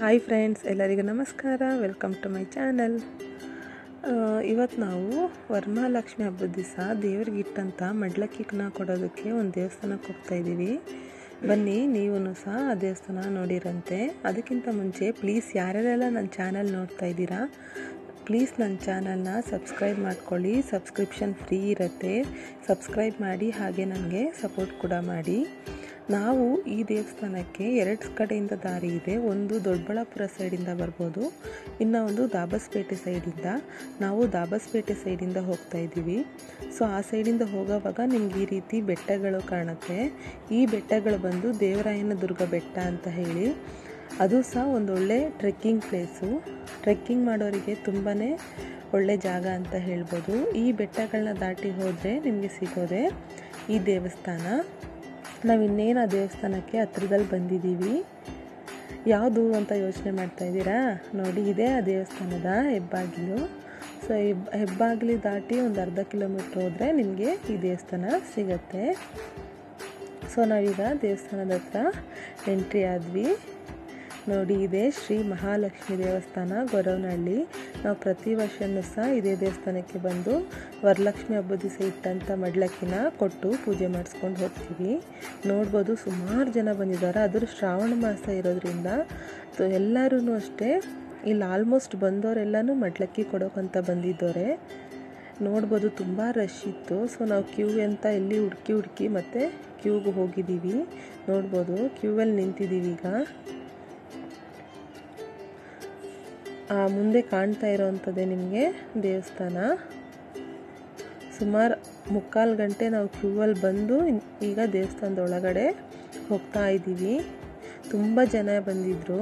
hi friends ಎಲ್ಲರಿಗೂ ನಮಸ್ಕಾರ welcome to my channel ಇವತ್ತು ನಾವು ವರಮಹಾಲಕ್ಷ್ಮಿ ಹಬ್ಬದ ದಿವಸ ದೇವ್ರಿಗೆ ಇಟ್ಟಂಥ ಮಡ್ಲಕ್ಕಿನ ಕೊಡೋದಕ್ಕೆ ಒಂದು ದೇವಸ್ಥಾನಕ್ಕೆ ಹೋಗ್ತಾ ಇದ್ದೀವಿ ಬನ್ನಿ ನೀವು ಸಹ ಆ ದೇವಸ್ಥಾನ ನೋಡಿರಂತೆ ಅದಕ್ಕಿಂತ ಮುಂಚೆ ಪ್ಲೀಸ್ ಯಾರ್ಯಾರೆಲ್ಲ ನನ್ನ ಚಾನಲ್ ನೋಡ್ತಾ ಇದ್ದೀರಾ ಪ್ಲೀಸ್ ನನ್ನ ಚಾನಲ್ನ ಸಬ್ಸ್ಕ್ರೈಬ್ ಮಾಡ್ಕೊಳ್ಳಿ ಸಬ್ಸ್ಕ್ರಿಪ್ಷನ್ ಫ್ರೀ ಇರುತ್ತೆ ಸಬ್ಸ್ಕ್ರೈಬ್ ಮಾಡಿ ಹಾಗೆ ನನಗೆ ಸಪೋರ್ಟ್ ಕೂಡ ಮಾಡಿ ನಾವು ಈ ದೇವಸ್ಥಾನಕ್ಕೆ ಎರಡು ಕಡೆಯಿಂದ ದಾರಿ ಇದೆ ಒಂದು ದೊಡ್ಡಬಳ್ಳಾಪುರ ಸೈಡಿಂದ ಬರ್ಬೋದು ಇನ್ನು ಒಂದು ದಾಬಸ್ಪೇಟೆ ಸೈಡಿಂದ ನಾವು ದಾಬಸ್ಪೇಟೆ ಸೈಡಿಂದ ಹೋಗ್ತಾ ಇದ್ದೀವಿ ಸೊ ಆ ಸೈಡಿಂದ ಹೋಗೋವಾಗ ನಿಮ್ಗೆ ಈ ರೀತಿ ಬೆಟ್ಟಗಳು ಕಾಣುತ್ತೆ ಈ ಬೆಟ್ಟಗಳು ಬಂದು ದೇವರಾಯನ ದುರ್ಗ ಬೆಟ್ಟ ಅಂತ ಹೇಳಿ ಅದು ಸಹ ಒಂದೊಳ್ಳೆ ಟ್ರೆಕ್ಕಿಂಗ್ ಪ್ಲೇಸು ಟ್ರೆಕ್ಕಿಂಗ್ ಮಾಡೋರಿಗೆ ತುಂಬಾ ಒಳ್ಳೆ ಜಾಗ ಅಂತ ಹೇಳ್ಬೋದು ಈ ಬೆಟ್ಟಗಳನ್ನ ದಾಟಿ ಹೋದರೆ ನಿಮಗೆ ಸಿಗೋದೆ ಈ ದೇವಸ್ಥಾನ ನಾವು ಇನ್ನೇನು ಆ ದೇವಸ್ಥಾನಕ್ಕೆ ಹತ್ರದಲ್ಲಿ ಬಂದಿದ್ದೀವಿ ಯಾವುದು ಅಂತ ಯೋಚನೆ ಮಾಡ್ತಾ ಇದ್ದೀರಾ ನೋಡಿ ಇದೇ ಆ ದೇವಸ್ಥಾನದ ಹೆಬ್ಬಾಗಿಲು ಸೊ ಹೆಬ್ ಹೆಬ್ಬಾಗಿಲು ದಾಟಿ ಒಂದು ಅರ್ಧ ಕಿಲೋಮೀಟ್ರ್ ಹೋದರೆ ನಿಮಗೆ ಈ ದೇವಸ್ಥಾನ ಸಿಗತ್ತೆ ಸೊ ನಾವೀಗ ದೇವಸ್ಥಾನದ ಹತ್ರ ಎಂಟ್ರಿ ಆದ್ವಿ ನೋಡಿ ಇದೆ ಶ್ರೀ ಮಹಾಲಕ್ಷ್ಮಿ ದೇವಸ್ಥಾನ ಗೊರವನಹಳ್ಳಿ ನಾವು ಪ್ರತಿ ವರ್ಷವೂ ಸಹ ಇದೇ ದೇವಸ್ಥಾನಕ್ಕೆ ಬಂದು ವರಲಕ್ಷ್ಮಿ ಹಬ್ಬದ ದಿವಸ ಇಟ್ಟಂಥ ಮಡ್ಲಕ್ಕಿನ ಕೊಟ್ಟು ಪೂಜೆ ಮಾಡಿಸ್ಕೊಂಡು ಹೋಗ್ತೀವಿ ನೋಡ್ಬೋದು ಸುಮಾರು ಜನ ಬಂದಿದ್ದಾರೆ ಅದ್ರ ಶ್ರಾವಣ ಮಾಸ ಇರೋದ್ರಿಂದ ಸೊ ಎಲ್ಲರೂ ಅಷ್ಟೇ ಇಲ್ಲಿ ಆಲ್ಮೋಸ್ಟ್ ಬಂದವರೆಲ್ಲನೂ ಮಡ್ಲಕ್ಕಿ ಕೊಡೋಕ್ಕಂತ ಬಂದಿದ್ದವರೆ ನೋಡ್ಬೋದು ತುಂಬ ರಶ್ ಇತ್ತು ಸೊ ನಾವು ಕ್ಯೂ ಅಂತ ಎಲ್ಲಿ ಹುಡುಕಿ ಹುಡುಕಿ ಮತ್ತು ಕ್ಯೂಗೆ ಹೋಗಿದ್ದೀವಿ ನೋಡ್ಬೋದು ಕ್ಯೂವಲ್ಲಿ ನಿಂತಿದ್ದೀವಿ ಈಗ ಮುಂದೆ ಕಾಣ್ತಾ ಇರೋವಂಥದ್ದೇ ನಿಮಗೆ ದೇವಸ್ಥಾನ ಸುಮಾರು ಮುಕ್ಕಾಲು ಗಂಟೆ ನಾವು ಕ್ಯೂವಲ್ಲಿ ಬಂದು ಈಗ ದೇವಸ್ಥಾನದ ಒಳಗಡೆ ಹೋಗ್ತಾ ಇದ್ದೀವಿ ತುಂಬ ಜನ ಬಂದಿದ್ದರು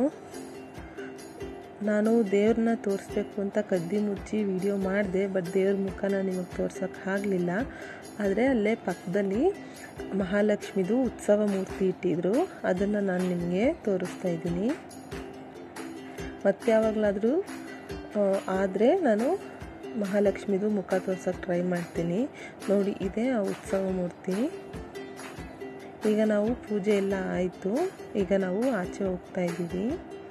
ನಾನು ದೇವ್ರನ್ನ ತೋರಿಸ್ಬೇಕು ಅಂತ ಕದ್ದಿ ಮುಚ್ಚಿ ವಿಡಿಯೋ ಮಾಡಿದೆ ಬಟ್ ದೇವ್ರ ಮುಖನ ನಿಮಗೆ ತೋರ್ಸೋಕ್ಕೆ ಆಗಲಿಲ್ಲ ಆದರೆ ಅಲ್ಲೇ ಪಕ್ಕದಲ್ಲಿ ಮಹಾಲಕ್ಷ್ಮಿದು ಉತ್ಸವ ಮೂರ್ತಿ ಇಟ್ಟಿದ್ರು ಅದನ್ನು ನಾನು ನಿಮಗೆ ತೋರಿಸ್ತಾ ಇದ್ದೀನಿ ಮತ್ತೆ ಯಾವಾಗಲಾದರೂ ಆದರೆ ನಾನು ಮಹಾಲಕ್ಷ್ಮಿದು ಮುಖ ತೋರ್ಸೋಕ್ಕೆ ಟ್ರೈ ಮಾಡ್ತೀನಿ ನೋಡಿ ಇದೇ ಆ ಉತ್ಸವ ಮೂರ್ತಿ ಈಗ ನಾವು ಪೂಜೆ ಎಲ್ಲ ಆಯಿತು ಈಗ ನಾವು ಆಚೆ ಹೋಗ್ತಾ ಇದ್ದೀವಿ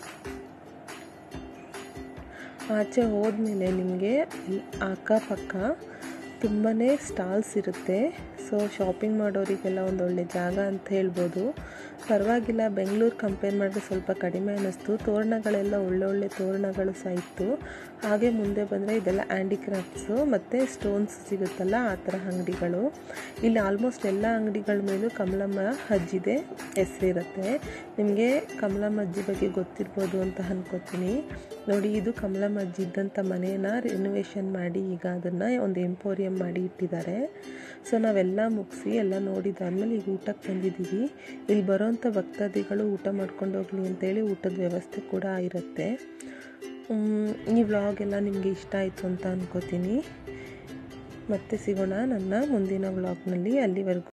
ಆಚೆ ಹೋದ್ಮೇಲೆ ನಿಮಗೆ ಅಕ್ಕಪಕ್ಕ ತುಂಬಾ ಸ್ಟಾಲ್ಸ್ ಇರುತ್ತೆ ಸೊ ಶಾಪಿಂಗ್ ಮಾಡೋರಿಗೆಲ್ಲ ಒಂದೊಳ್ಳೆ ಜಾಗ ಅಂತ ಹೇಳ್ಬೋದು ಪರವಾಗಿಲ್ಲ ಬೆಂಗಳೂರು ಕಂಪೇರ್ ಮಾಡಿದ್ರೆ ಸ್ವಲ್ಪ ಕಡಿಮೆ ಅನ್ನಿಸ್ತು ತೋರಣಗಳೆಲ್ಲ ಒಳ್ಳೊಳ್ಳೆ ತೋರಣಗಳು ಸಹ ಇತ್ತು ಹಾಗೆ ಮುಂದೆ ಬಂದರೆ ಇದೆಲ್ಲ ಹ್ಯಾಂಡಿಕ್ರಾಫ್ಟ್ಸು ಮತ್ತು ಸ್ಟೋನ್ಸ್ ಸಿಗುತ್ತಲ್ಲ ಆ ಥರ ಅಂಗಡಿಗಳು ಇಲ್ಲಿ ಆಲ್ಮೋಸ್ಟ್ ಎಲ್ಲ ಅಂಗಡಿಗಳ ಮೇಲೂ ಕಮಲಮ್ಮ ಅಜ್ಜಿದೆ ಹೆಸರಿರುತ್ತೆ ನಿಮಗೆ ಕಮಲಮ್ಮ ಅಜ್ಜಿ ಬಗ್ಗೆ ಗೊತ್ತಿರ್ಬೋದು ಅಂತ ಅನ್ಕೋತೀನಿ ನೋಡಿ ಇದು ಕಮಲಮ್ಮ ಅಜ್ಜಿ ಇದ್ದಂಥ ಮನೇನ ರಿನೋವೇಷನ್ ಮಾಡಿ ಈಗ ಅದನ್ನು ಒಂದು ಎಂಪೋರಿಯಂ ಮಾಡಿ ಇಟ್ಟಿದ್ದಾರೆ ಸೊ ನಾವೆಲ್ಲ ಮುಗಿಸಿ ಎಲ್ಲ ನೋಡಿದಾದ್ಮೇಲೆ ಈಗ ಊಟಕ್ಕೆ ಬಂದಿದ್ದೀವಿ ಇಲ್ಲಿ ಬರೋವಂಥ ಭಕ್ತಾದಿಗಳು ಊಟ ಮಾಡ್ಕೊಂಡು ಹೋಗಲಿ ಅಂತೇಳಿ ಊಟದ ವ್ಯವಸ್ಥೆ ಕೂಡ ಇರುತ್ತೆ ಈ ವ್ಲಾಗ್ ಎಲ್ಲ ನಿಮಗೆ ಇಷ್ಟ ಆಯಿತು ಅಂತ ಅನ್ಕೋತೀನಿ ಮತ್ತೆ ಸಿಗೋಣ ನನ್ನ ಮುಂದಿನ ವ್ಲಾಗ್ನಲ್ಲಿ ಅಲ್ಲಿವರೆಗೂ